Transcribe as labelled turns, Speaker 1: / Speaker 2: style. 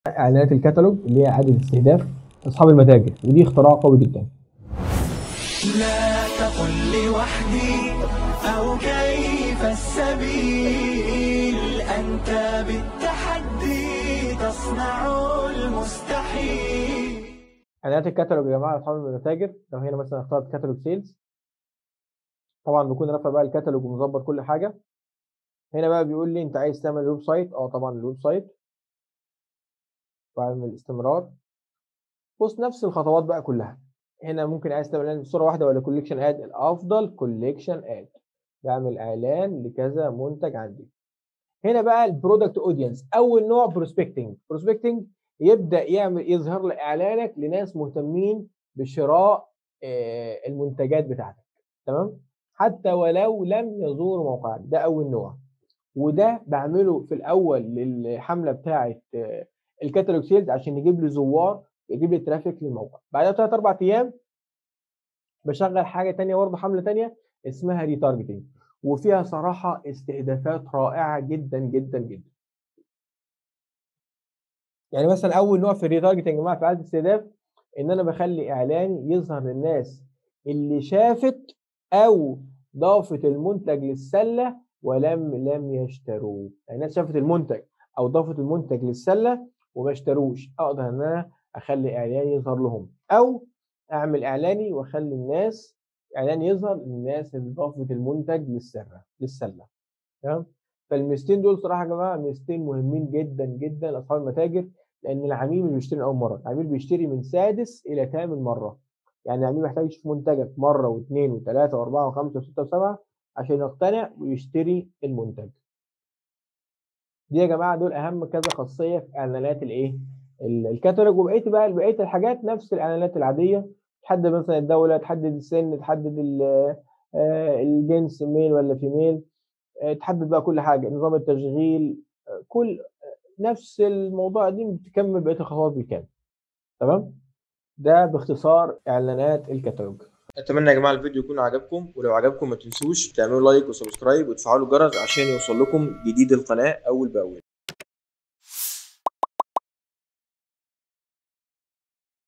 Speaker 1: اعلانات الكتالوج اللي هي اعاده استهداف اصحاب المتاجر ودي اختراع قوي جدا
Speaker 2: لا تقل لوحدي أو كيف السبيل أنت بالتحدي تصنع المستحيل
Speaker 1: اعلانات الكتالوج يا جماعه اصحاب المتاجر لو هنا مثلا اخترت كتالوج سيلز طبعا بكون رافع بقى الكتالوج ومظبط كل حاجه هنا بقى بيقول لي انت عايز تعمل ويب سايت اه طبعا الويب سايت بعمل استمرار بص نفس الخطوات بقى كلها هنا ممكن عايز تعمل اعلان بصوره واحده ولا كوليكشن اد الافضل كوليكشن اد بعمل اعلان لكذا منتج عندي هنا بقى البرودكت اودينس اول نوع بروسبكتنج بروسبكتنج يبدا يعمل يظهر لك اعلانك لناس مهتمين بشراء آه، المنتجات بتاعتك تمام حتى ولو لم يزوروا موقعك ده اول نوع وده بعمله في الاول للحمله بتاعه آه، الكاتالوج سيلز عشان يجيب لي زوار يجيب لي ترافيك للموقع بعدها بثلاث اربع ايام بشغل حاجه تانية برضه حمله تانية اسمها ريتارجتنج وفيها صراحه استهدافات رائعه جدا جدا جدا يعني مثلا اول نوع في الريتارجتنج يا جماعه في اعاده الاستهداف ان انا بخلي اعلاني يظهر للناس اللي شافت او ضافت المنتج للسله ولم لم يشتروه يعني الناس شافت المنتج او ضافت المنتج للسله وما اشتروش اقدر ان انا اخلي اعلاني يظهر لهم او اعمل اعلاني واخلي الناس اعلاني يظهر للناس اللي ضافت المنتج للسره للسله تمام فالميزتين دول صراحه يا جماعه ميزتين مهمين جدا جدا لاصحاب المتاجر لان العميل مش بيشتري من اول مره العميل بيشتري من سادس الى ثامن مره يعني العميل محتاج يشوف منتجك مره واثنين وثلاثه واربعه وخمسه وسته وسبعه عشان يقتنع ويشتري المنتج دي يا جماعه دول اهم كذا خاصيه في اعلانات الايه ال- الكتالوج وبقيه بقى بقيه الحاجات نفس الاعلانات العاديه تحدد مثلا الدوله تحدد السن تحدد ال- آه، الجنس ميل ولا فيميل آه، تحدد بقى كل حاجه نظام التشغيل آه، كل آه، نفس الموضوع دي بتكمل بقيه الخطوات بالكامل تمام ده باختصار اعلانات الكتالوج اتمنى يا جماعه الفيديو يكون عجبكم ولو عجبكم ما تنسوش تعملوا لايك وسبسكرايب وتفعلوا الجرس عشان يوصل لكم جديد القناه اول باول